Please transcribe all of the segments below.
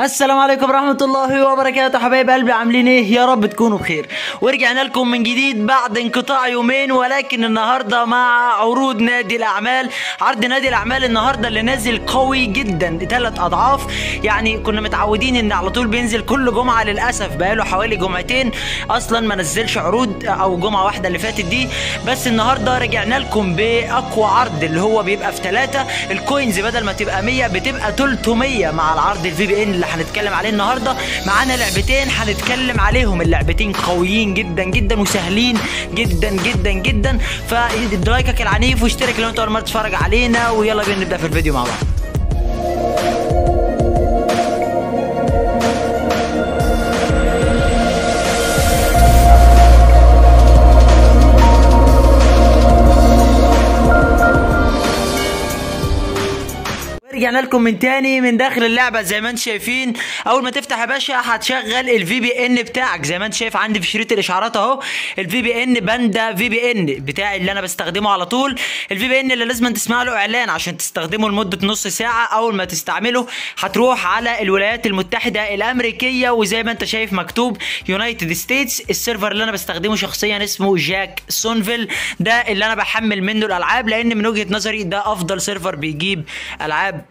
السلام عليكم ورحمة الله وبركاته حبايب قلبي عاملين ايه يا رب تكونوا بخير ورجعنا لكم من جديد بعد انقطاع يومين ولكن النهاردة مع عروض نادي الأعمال عرض نادي الأعمال النهاردة اللي نازل قوي جدا ثلاث أضعاف يعني كنا متعودين ان على طول بينزل كل جمعة للأسف بقاله حوالي جمعتين أصلا ما نزلش عروض أو جمعة واحدة اللي فاتت دي بس النهاردة رجعنا لكم بأقوى عرض اللي هو بيبقى في ثلاثة الكوينز بدل ما تبقى 100 بتبقى 300 مع العرض الفي بي ان اللي هنتكلم عليه النهارده معانا لعبتين هنتكلم عليهم اللعبتين قويين جدا جدا وسهلين جدا جدا جدا فلايكك العنيف واشترك لو انت اول مره تتفرج علينا ويلا بينا نبدا في الفيديو مع بعض رجعنا لكم من تاني من داخل اللعبه زي ما انتم شايفين اول ما تفتح يا باشا هتشغل الفي بي ان بتاعك زي ما انت شايف عندي في شريط الاشعارات اهو الفي بي ان باندا في بي ان بتاعي اللي انا بستخدمه على طول الفي بي ان اللي لازم تسمع له اعلان عشان تستخدمه لمده نص ساعه اول ما تستعمله هتروح على الولايات المتحده الامريكيه وزي ما انت شايف مكتوب يونايتد ستيتس السيرفر اللي انا بستخدمه شخصيا اسمه جاك سونفيل ده اللي انا بحمل منه الالعاب لان من وجهه نظري ده افضل سيرفر بيجيب العاب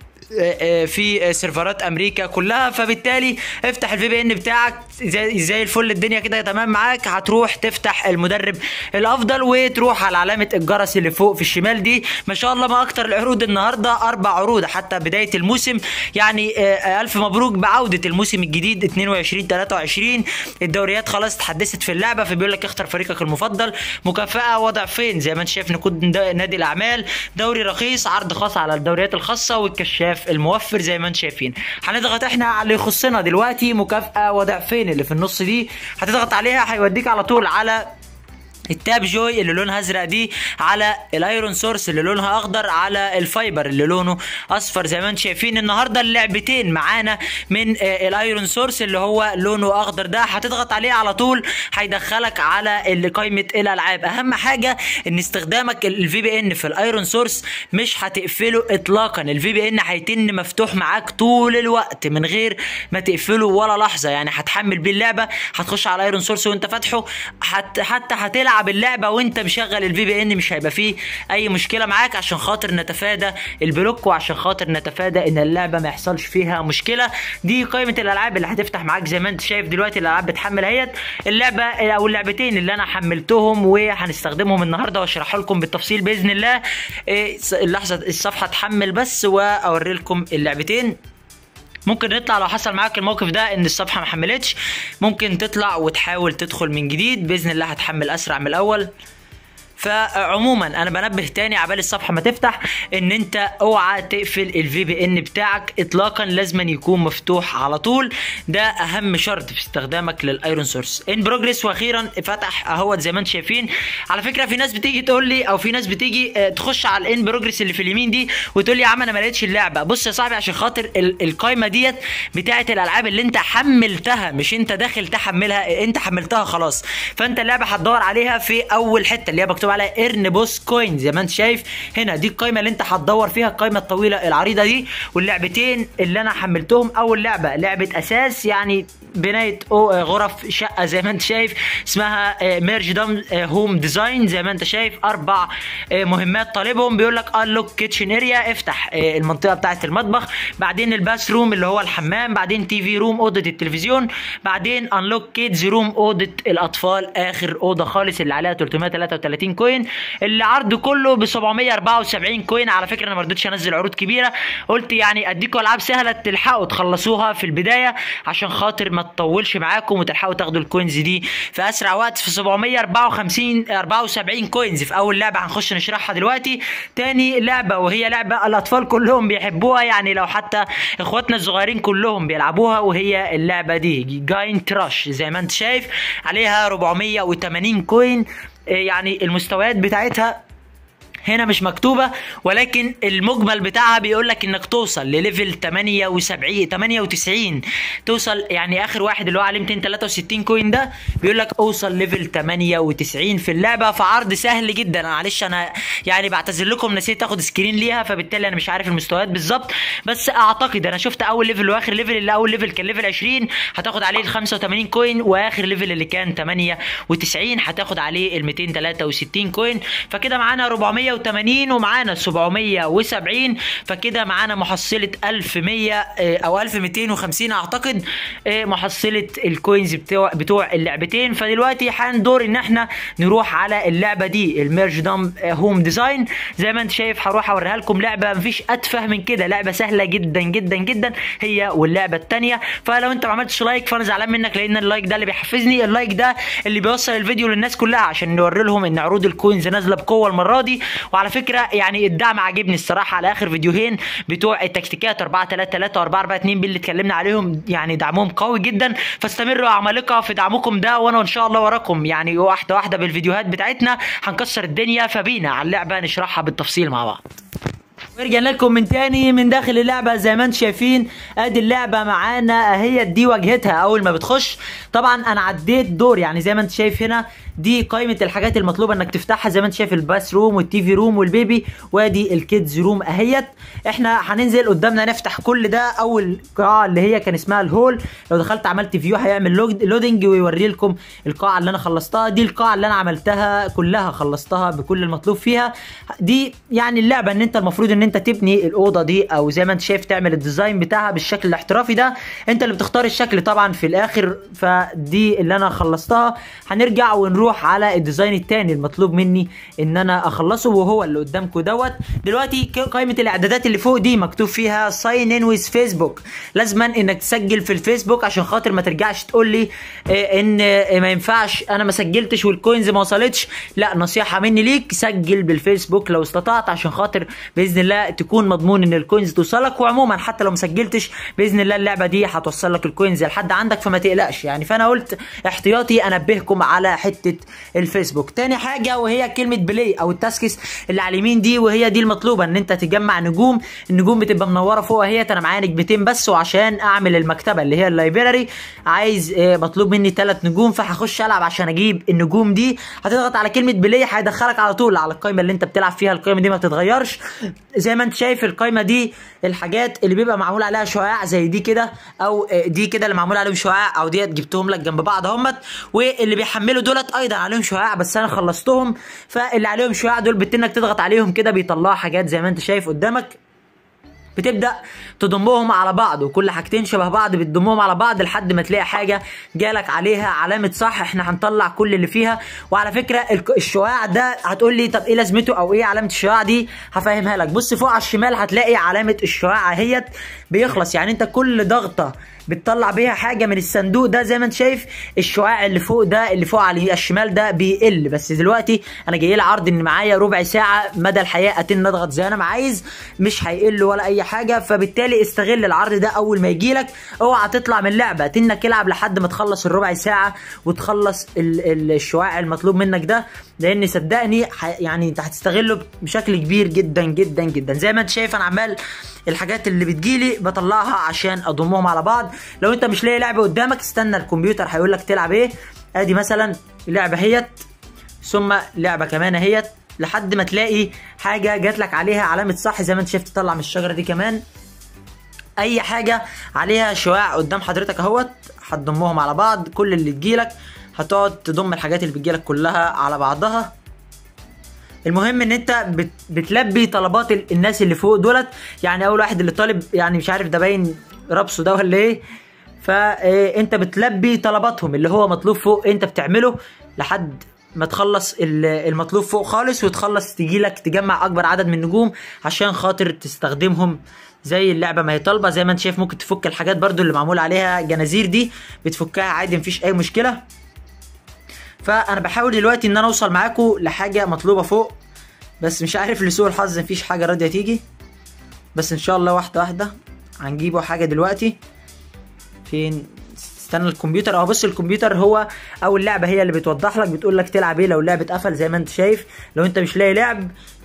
في سيرفرات امريكا كلها فبالتالي افتح الفي بي ان بتاعك زي, زي الفل الدنيا كده تمام معاك هتروح تفتح المدرب الافضل وتروح على علامه الجرس اللي فوق في الشمال دي ما شاء الله ما اكتر العروض النهارده اربع عروض حتى بدايه الموسم يعني الف مبروك بعوده الموسم الجديد 22 23 الدوريات خلاص اتحدثت في اللعبه فبيقول لك اختر فريقك المفضل مكافاه وضع فين زي ما انت شايف نقود نادي الاعمال دوري رخيص عرض خاص على الدوريات الخاصه والكشاف الموفر زي ما انتم شايفين هنضغط احنا على اللي يخصنا دلوقتي مكافاه وضعفين اللي في النص دي هتضغط عليها هيوديك على طول على التاب جوي اللي لونها ازرق دي على الايرون سورس اللي لونها اخضر على الفايبر اللي لونه اصفر زي ما انتم شايفين النهارده اللعبتين معانا من الايرون سورس اللي هو لونه اخضر ده هتضغط عليه على طول هيدخلك على قائمه الالعاب اهم حاجه ان استخدامك الفي بي ان في الايرون سورس مش هتقفله اطلاقا الفي بي ان هيتن مفتوح معاك طول الوقت من غير ما تقفله ولا لحظه يعني هتحمل بيه اللعبه هتخش على الايرون سورس وانت فاتحه حت حتى هتلعب تلعب اللعبه وانت مشغل الفي بي ان مش هيبقى فيه اي مشكله معاك عشان خاطر نتفادى البلوك وعشان خاطر نتفادى ان اللعبه ما يحصلش فيها مشكله دي قائمه الالعاب اللي هتفتح معاك زي ما انت شايف دلوقتي الالعاب بتحمل اهيت اللعبه او اللعبتين اللي انا حملتهم وهنستخدمهم النهارده واشرحها لكم بالتفصيل باذن الله اللحظه الصفحه تحمل بس واوري لكم اللعبتين ممكن نطلع لو حصل معاك الموقف ده ان الصفحه ما حملتش ممكن تطلع وتحاول تدخل من جديد باذن الله هتحمل اسرع من الاول فعموما انا بنبه تاني عبال الصفحه ما تفتح ان انت اوعى تقفل الفي بي ان بتاعك اطلاقا لازم يكون مفتوح على طول ده اهم شرط في استخدامك للايرون سورس ان بروجريس واخيرا فتح اهوت زي ما انتم شايفين على فكره في ناس بتيجي تقول لي او في ناس بتيجي تخش على الان بروجريس اللي في اليمين دي وتقول لي يا عم انا ما لقيتش اللعبه بص يا صاحبي عشان خاطر القايمه ديت بتاعه الالعاب اللي انت حملتها مش انت داخل تحملها انت حملتها خلاص فانت اللعبه هتدور عليها في اول حته اللي هي مكتوب على ايرن بوس كوين زي ما انت شايف هنا دي القائمه اللي انت هتدور فيها القائمه الطويله العريضه دي واللعبتين اللي انا حملتهم اول لعبه لعبه اساس يعني بنايه غرف شقه زي ما انت شايف اسمها ميرج دام هوم ديزاين زي ما انت شايف اربع مهمات طالبهم بيقول لك انلوك كيتشن اريا افتح المنطقه بتاعه المطبخ بعدين الباث روم اللي هو الحمام بعدين تي في روم اوضه التلفزيون بعدين انلوك كيدز روم اوضه الاطفال اخر اوضه خالص اللي عليها 333 كوين اللي عرضه كله ب 774 كوين على فكره انا ما رضيتش انزل عروض كبيره قلت يعني اديكم العاب سهله تلحقوا تخلصوها في البدايه عشان خاطر ما تطولش معاكم وتلحقوا تاخدوا الكوينز دي في اسرع وقت في 754 74 كوينز في اول لعبه هنخش نشرحها دلوقتي تاني لعبه وهي لعبه الاطفال كلهم بيحبوها يعني لو حتى اخواتنا الصغيرين كلهم بيلعبوها وهي اللعبه دي جاين تراش زي ما انت شايف عليها 480 كوين يعني المستويات بتاعتها هنا مش مكتوبة ولكن المجمل بتاعها بيقول لك انك توصل لليفل 78 98 توصل يعني اخر واحد اللي هو عليه 263 كوين ده بيقول لك اوصل ليفل 98 في اللعبة فعرض سهل جدا معلش انا يعني بعتذر لكم نسيت اخد سكرين ليها فبالتالي انا مش عارف المستويات بالظبط بس اعتقد انا شفت اول ليفل واخر ليفل اللي اول ليفل كان ليفل 20 هتاخد عليه ال 85 كوين واخر ليفل اللي كان 98 هتاخد عليه ال 263 كوين فكده معانا 400 180 ومعانا 770 فكده معانا محصلة 1100 آه، او 1250 اعتقد آه، محصلة الكوينز بتوع بتوع اللعبتين فدلوقتي هندور ان احنا نروح على اللعبة دي الميرج دام هوم ديزاين زي ما انت شايف هروح اوريها لكم لعبة مفيش اتفه من كده لعبة سهلة جدا جدا جدا هي واللعبة التانية فلو انت ما عملتش لايك فانا زعلان منك لان اللايك ده اللي بيحفزني اللايك ده اللي بيوصل الفيديو للناس كلها عشان نوري لهم ان عروض الكوينز نازلة بقوة المرة دي وعلى فكره يعني الدعم عاجبني الصراحه على اخر فيديوهين بتوع التكتيكات 4 3 3 و 4 4 2 اللي اتكلمنا عليهم يعني دعمهم قوي جدا فاستمروا يا عمالقه في دعمكم ده وانا ان شاء الله وراكم يعني واحده واحده بالفيديوهات بتاعتنا هنكسر الدنيا فبينا على اللعبه نشرحها بالتفصيل مع بعض ورجعنا لكم من تاني من داخل اللعبة زي ما انتم شايفين ادي اللعبة معانا اهي دي واجهتها اول ما بتخش طبعا انا عديت دور يعني زي ما انت شايف هنا دي قائمة الحاجات المطلوبة انك تفتحها زي ما انت شايف الباس روم والتي في روم والبيبي وادي الكيدز روم اهيت احنا هننزل قدامنا نفتح كل ده اول قاعة اللي هي كان اسمها الهول لو دخلت عملت فيو هيعمل لودنج ويوري لكم القاعة اللي انا خلصتها دي القاعة اللي انا عملتها كلها خلصتها بكل المطلوب فيها دي يعني اللعبة ان انت المفروض ان انت تبني الاوضة دي او زي ما انت شايف تعمل الديزاين بتاعها بالشكل الاحترافي ده انت اللي بتختار الشكل طبعا في الاخر فدي اللي انا خلصتها هنرجع ونروح على الديزاين التاني المطلوب مني ان انا اخلصه وهو اللي قدامكم دوت دلوقتي ك- قائمه الاعدادات اللي فوق دي مكتوب فيها ساين ان ويز فيسبوك لازما انك تسجل في الفيسبوك عشان خاطر ما ترجعش تقول لي آه، ان آه، ما ينفعش انا ما سجلتش والكوينز ما وصلتش لا نصيحه مني ليك سجل بالفيسبوك لو استطعت عشان خاطر باذن الله تكون مضمون ان الكوينز توصلك وعموما حتى لو ما سجلتش باذن الله اللعبه دي هتوصل لك الكوينز لحد عندك فما تقلقش يعني فانا قلت احتياطي انبهكم على حته الفيسبوك تاني حاجه وهي كلمه بلاي او التاسكس اللي على اليمين دي وهي دي المطلوبه ان انت تجمع نجوم النجوم بتبقى منوره فوق اهي انا معايا نجمتين بس وعشان اعمل المكتبه اللي هي اللايبراري عايز آه، مطلوب مني ثلاث نجوم فهخش العب عشان اجيب النجوم دي هتضغط على كلمه بلاي هيدخلك على طول على القائمه اللي انت بتلعب فيها القائمه دي ما بتتغيرش زي ما انت شايف القائمه دي الحاجات اللي بيبقى معمول عليها شعاع زي دي كده او آه، دي كده اللي معمول عليهم شعاع او ديت جبتهم لك جنب بعض اهمت واللي بيحملوا دولت ايضا عليهم شعاع بس انا خلصتهم فاللي عليهم شعاع دول بتنك تضغط عليهم كده بيطلعوا حاجات زي ما انت شايف قدامك بتبدا تضمهم على بعض وكل حاجتين شبه بعض بتضمهم على بعض لحد ما تلاقي حاجه جالك عليها علامه صح احنا هنطلع كل اللي فيها وعلى فكره الك- الشعاع ده هتقول لي طب ايه لازمته او ايه علامه الشعاع دي هفهمها لك بص فوق على الشمال هتلاقي علامه الشعاع اهيت بيخلص يعني انت كل ضغطه بتطلع بيها حاجه من الصندوق ده زي ما انت شايف الشعاع اللي فوق ده اللي فوق على الشمال ده بيقل بس دلوقتي انا جاي لي عرض ان معايا ربع ساعه مدى الحياه اتن اضغط زي انا ما عايز مش هيقل ولا اي حاجه فبالتالي استغل العرض ده اول ما يجي لك اوعى تطلع من اللعبه تنك العب لحد ما تخلص الربع ساعه وتخلص ال- ال- الشعاع المطلوب منك ده لان صدقني ح- يعني انت هتستغله بشكل كبير جدا جدا جدا زي ما انت شايف انا عمال الحاجات اللي بتجيلي بطلعها عشان اضمهم على بعض لو انت مش لاقي لعبه قدامك استنى الكمبيوتر هيقول لك تلعب ايه ادي مثلا لعبه هيت ثم لعبه كمان اهيت لحد ما تلاقي حاجه جات لك عليها علامه صح زي ما انت شايف تطلع من الشجره دي كمان اي حاجه عليها شعاع قدام حضرتك اهوت هتضمهم على بعض كل اللي تجيلك هتقعد تضم الحاجات اللي بتجيلك كلها على بعضها المهم ان انت بت بتلبي طلبات ال- الناس اللي فوق دولت يعني اول واحد اللي طالب يعني مش عارف ده باين ربصه ده ولا ايه فانت بتلبي طلباتهم اللي هو مطلوب فوق انت بتعمله لحد ما تخلص ال- المطلوب فوق خالص وتخلص تجيلك تجمع اكبر عدد من النجوم عشان خاطر تستخدمهم زي اللعبه ما هي طالبه زي ما انت شايف ممكن تفك الحاجات برضو اللي معمول عليها جنازير دي بتفكها عادي مفيش اي مشكله فانا بحاول دلوقتي ان انا اوصل معاكم لحاجه مطلوبه فوق بس مش عارف لسوء الحظ مفيش حاجه راضيه تيجي بس ان شاء الله واحده واحده هنجيبه حاجه دلوقتي فين استنى الكمبيوتر اه بص الكمبيوتر هو او اللعبه هي اللي بتوضح لك بتقول لك تلعب ايه لو اللعبه اتقفل زي ما انت شايف لو انت مش لاقي لعب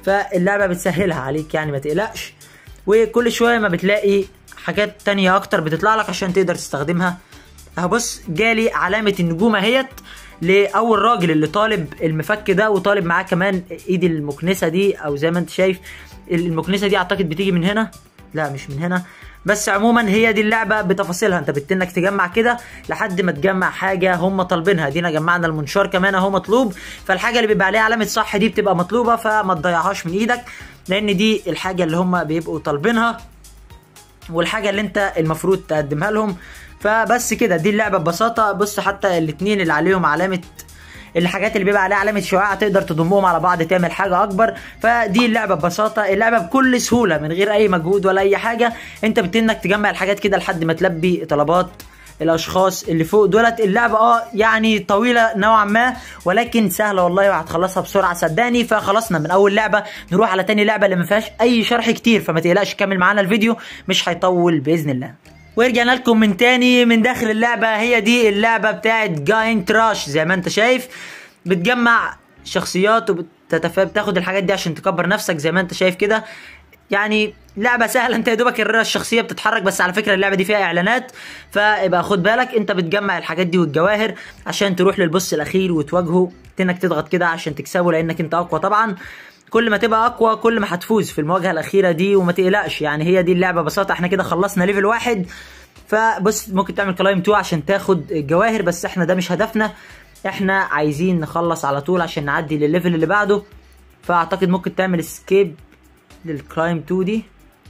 فاللعبه بتسهلها عليك يعني ما تقلقش وكل شويه ما بتلاقي حاجات تانية اكتر بتطلع لك عشان تقدر تستخدمها اهو بص جالي علامه النجوم اهيت لاول راجل اللي طالب المفك ده وطالب معاه كمان ايد المكنسه دي او زي ما انت شايف المكنسه دي اعتقد بتيجي من هنا لا مش من هنا بس عموما هي دي اللعبه بتفاصيلها انت بتنك تجمع كده لحد ما تجمع حاجه هم طالبينها دينا جمعنا المنشار كمان اهو مطلوب فالحاجه اللي بيبقى عليها علامه صح دي بتبقى مطلوبه فما تضيعهاش من ايدك لان دي الحاجه اللي هم بيبقوا طالبينها والحاجه اللي انت المفروض تقدمها لهم فبس كده دي اللعبه ببساطه بص حتى الاثنين اللي عليهم علامه الحاجات اللي بيبقى عليها علامه شعاع تقدر تضمهم على بعض تعمل حاجه اكبر فدي اللعبه ببساطه اللعبه بكل سهوله من غير اي مجهود ولا اي حاجه انت بتنك تجمع الحاجات كده لحد ما تلبي طلبات الاشخاص اللي فوق دولت اللعبه اه يعني طويله نوعا ما ولكن سهله والله وهتخلصها بسرعه صدقني فخلصنا من اول لعبه نروح على تاني لعبه اللي ما فيهاش اي شرح كتير فما تقلقش كمل معانا الفيديو مش هيطول باذن الله ورجعنا لكم من تاني من داخل اللعبة هي دي اللعبة بتاعت جاين تراش زي ما انت شايف بتجمع شخصيات وبتتف... بتاخد الحاجات دي عشان تكبر نفسك زي ما انت شايف كده يعني لعبة سهلة انت يا دوبك الشخصية بتتحرك بس على فكرة اللعبة دي فيها اعلانات فيبقى خد بالك انت بتجمع الحاجات دي والجواهر عشان تروح للبوس الاخير وتواجهه انك تضغط كده عشان تكسبه لانك انت اقوى طبعا كل ما تبقى اقوى كل ما هتفوز في المواجهه الاخيره دي وما تقلقش يعني هي دي اللعبه ببساطه احنا كده خلصنا ليفل واحد فبص ممكن تعمل كلايم 2 عشان تاخد الجواهر بس احنا ده مش هدفنا احنا عايزين نخلص على طول عشان نعدي للليفل اللي بعده فاعتقد ممكن تعمل سكيب للكلايم 2 دي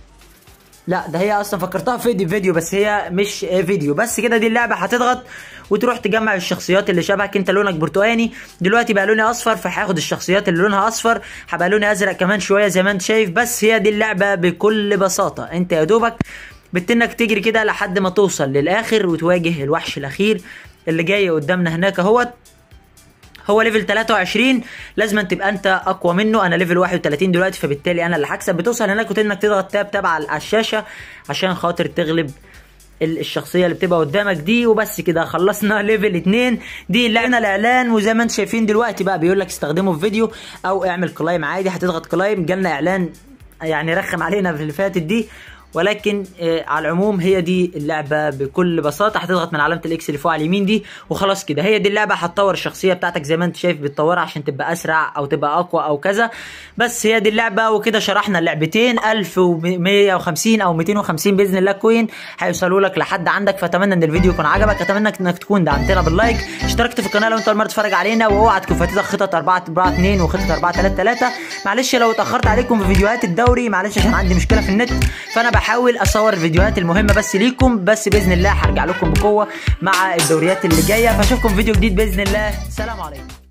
لا ده هي اصلا فكرتها فيديو فيديو بس هي مش فيديو بس كده دي اللعبه هتضغط وتروح تجمع الشخصيات اللي شبهك انت لونك برتقاني دلوقتي بقى لوني اصفر فهاخد الشخصيات اللي لونها اصفر هبقى لوني ازرق كمان شويه زي ما انت شايف بس هي دي اللعبه بكل بساطه انت يا دوبك بتنك تجري كده لحد ما توصل للاخر وتواجه الوحش الاخير اللي جاي قدامنا هناك اهوت هو ليفل 23 لازم تبقى انت اقوى منه انا ليفل 31 دلوقتي فبالتالي انا اللي هكسب بتوصل هناك وتنك تضغط تاب تاب على الشاشه عشان خاطر تغلب الشخصيه اللي بتبقى قدامك دي وبس كده خلصنا ليفل 2 دي لقينا الاعلان وزي ما انتم شايفين دلوقتي بقى بيقول لك استخدمه في فيديو او اعمل كلايم عادي هتضغط كلايم جالنا اعلان يعني رخم علينا في اللي فاتت دي ولكن آه على العموم هي دي اللعبه بكل بساطه هتضغط من علامه الاكس اللي فوق على اليمين دي وخلاص كده هي دي اللعبه هتطور الشخصيه بتاعتك زي ما انت شايف بتطورها عشان تبقى اسرع او تبقى اقوى او كذا بس هي دي اللعبه وكده شرحنا اللعبتين 1150 او 250 باذن الله كوين هيوصلوا لك لحد عندك فاتمنى ان الفيديو يكون عجبك اتمنى انك تكون دعمتنا باللايك اشتركت في القناه لو انت اول مره تتفرج علينا واوعى تكون فاتتك خطط 4 4 2 وخطط 4 3 3 معلش لو اتاخرت عليكم في فيديوهات الدوري معلش عشان عندي مشكله في النت فانا بحاول اصور الفيديوهات المهمه بس ليكم بس باذن الله هرجع لكم بقوه مع الدوريات اللي جايه فاشوفكم فيديو جديد باذن الله سلام عليكم